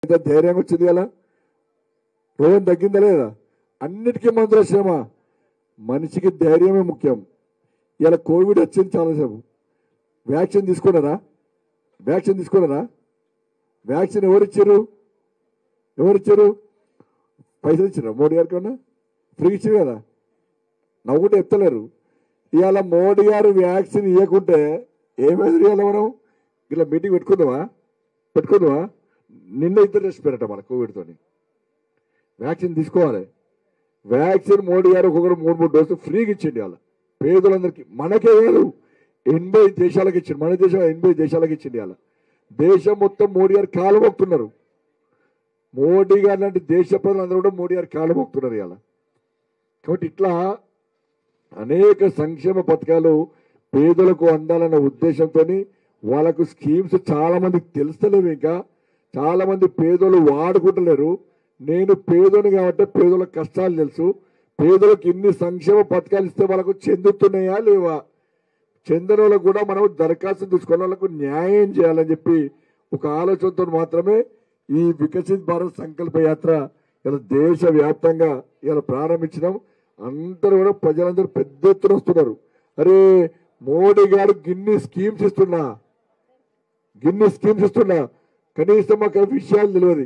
అయితే ధైర్యంగా వచ్చింది కదా రోగం తగ్గిందా లేదా అన్నిటికీ మందుల శ్రమ మనిషికి ధైర్యమే ముఖ్యం ఇలా కోవిడ్ వచ్చింది చాలాసేపు వ్యాక్సిన్ తీసుకున్నారా వ్యాక్సిన్ తీసుకున్నారా వ్యాక్సిన్ ఎవరిచ్చారు ఎవరిచ్చారు పైసలు ఇచ్చారా మోడీ గారికి ఏమన్నా ఫ్రీ ఇచ్చారు కదా నవ్వుకుంటే ఎత్తలేరు ఇవాళ మోడీ గారు వ్యాక్సిన్ ఇవ్వకుంటే ఏమైంది ఇవాళ మనం ఇలా మీటింగ్ పెట్టుకుందామా పెట్టుకుందామా నిన్న ఇద్దరు చచ్చిపోయారట మన కోవిడ్తోని వ్యాక్సిన్ తీసుకోవాలి వ్యాక్సిన్ మోడీ గారు ఒక్కొక్కరు మూడు మూడు డోసులు ఫ్రీగా ఇచ్చింది ఇవాళ పేదలందరికీ మనకే కాదు ఎనభై దేశాలకు ఇచ్చింది మన దేశం ఎనభై దేశాలకు ఇచ్చింది ఇవాళ దేశం మొత్తం మోడీ గారు కాలు మొక్కుతున్నారు మోడీ గారు లాంటి దేశ ప్రజలందరూ కూడా మోడీ గారు కాలు మొక్కుతున్నారు ఇవాళ కాబట్టి ఇట్లా అనేక సంక్షేమ పథకాలు పేదలకు అందాలన్న ఉద్దేశంతో వాళ్ళకు స్కీమ్స్ చాలా మందికి తెలుస్తలేవు ఇంకా చాలా మంది పేదలు వాడుకుంటలేరు నేను పేదోని కాబట్టి పేదల కష్టాలు తెలుసు పేదలకు ఇన్ని సంక్షేమ పథకాలు ఇస్తే వాళ్ళకు చెందుతున్నాయా లేవా చెందిన వాళ్ళకు కూడా మనం దరఖాస్తు తీసుకున్న వాళ్ళకు న్యాయం చేయాలని చెప్పి ఒక ఆలోచనతో మాత్రమే ఈ వికసిత్ భారత్ సంకల్ప యాత్ర ఇలా దేశ వ్యాప్తంగా ఇలా ప్రారంభించినాం అందరూ కూడా ప్రజలందరూ పెద్ద ఎత్తున వస్తున్నారు అరే మోడీ గారు గిన్ని స్కీమ్స్ ఇస్తున్నా గిన్ని స్కీమ్స్ ఇస్తున్నా కనీసం మాకు ఆ విషయాలు తెలియదు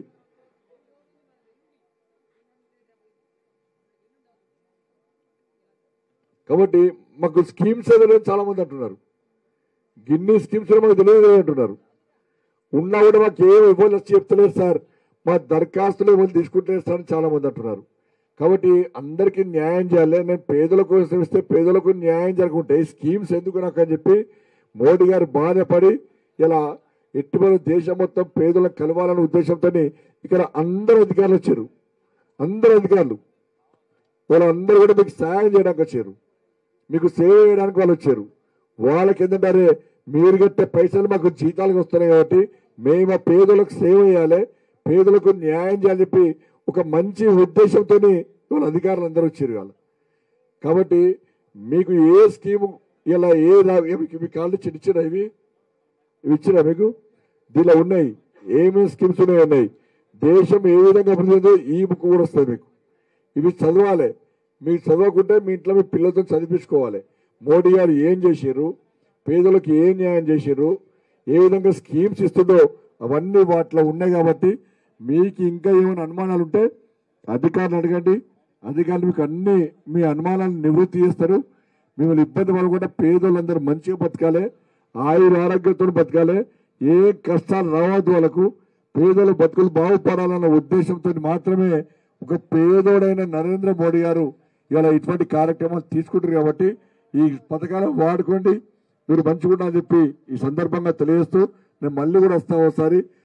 కాబట్టి మాకు స్కీమ్స్ ఏదో చాలా మంది అంటున్నారు గిన్ని స్కీమ్స్ మాకు తెలియదు అంటున్నారు ఉన్నా కూడా మాకు ఏం ఇవ్వాలి వచ్చి చెప్తలేరు సార్ మా దరఖాస్తులు ఇవ్వాలి తీసుకుంటలేరు సార్ అని చాలా మంది అంటున్నారు కాబట్టి అందరికీ న్యాయం చేయాలి నేను పేదల కోసం ఇస్తే పేదలకు న్యాయం జరగకుంటే ఈ స్కీమ్స్ ఎందుకు నాకు అని చెప్పి మోడీ గారు బాధపడి ఇలా ఎట్టుబడి దేశం మొత్తం పేదలకు కలవాలనే ఉద్దేశంతో ఇక్కడ అందరు అధికారులు వచ్చారు అందరు అధికారులు వాళ్ళందరూ కూడా మీకు సాయం చేయడానికి వచ్చారు మీకు సేవ చేయడానికి వాళ్ళు వచ్చారు వాళ్ళకి ఏంటంటే అరే మీరు కట్టే పైసలు మాకు జీతాలకు వస్తున్నాయి కాబట్టి మేము ఆ పేదలకు సేవ చేయాలి పేదలకు న్యాయం చేయాలని చెప్పి ఒక మంచి ఉద్దేశంతో వాళ్ళ అధికారులు అందరూ వచ్చారు వాళ్ళు కాబట్టి మీకు ఏ స్కీము ఇలా ఏ రా- ఏ మీకు మీ కాళ్ళు చిన్న ఇవి ఇవి ఇచ్చినా మీకు దీనిలో ఉన్నాయి ఏమేమి స్కీమ్స్ ఉన్నాయి ఉన్నాయి దేశం ఏ విధంగా అభివృద్ధి చెందో ఈ బుక్ కూడా వస్తుంది మీకు ఇవి చదవాలి మీరు చదవకుంటే మీ ఇంట్లో మీ పిల్లలతో చదివించుకోవాలి మోడీ గారు ఏం చేశారు పేదలకు ఏం న్యాయం చేశారు ఏ విధంగా స్కీమ్స్ ఇస్తుండో అవన్నీ వాటిలో ఉన్నాయి కాబట్టి మీకు ఇంకా ఏమైనా అనుమానాలు ఉంటే అధికారులు అడగండి అధికారులు మీకు అన్ని మీ అనుమానాలను నివృత్తి చేస్తారు మిమ్మల్ని ఇబ్బంది పడకుండా పేదోళ్ళందరూ మంచిగా బతకాలి ఆయుర ఆరోగ్యంతో బతకాలి ఏ కష్టాలు రావద్దు వాళ్ళకు పేదల బతుకులు బాగుపడాలన్న ఉద్దేశంతో మాత్రమే ఒక పేదోడైన నరేంద్ర మోడీ గారు ఇలా ఇటువంటి కార్యక్రమాలు తీసుకుంటారు కాబట్టి ఈ పథకాలను వాడుకోండి మీరు మంచిగా చెప్పి ఈ సందర్భంగా తెలియజేస్తూ నేను మళ్ళీ కూడా వస్తాను ఒకసారి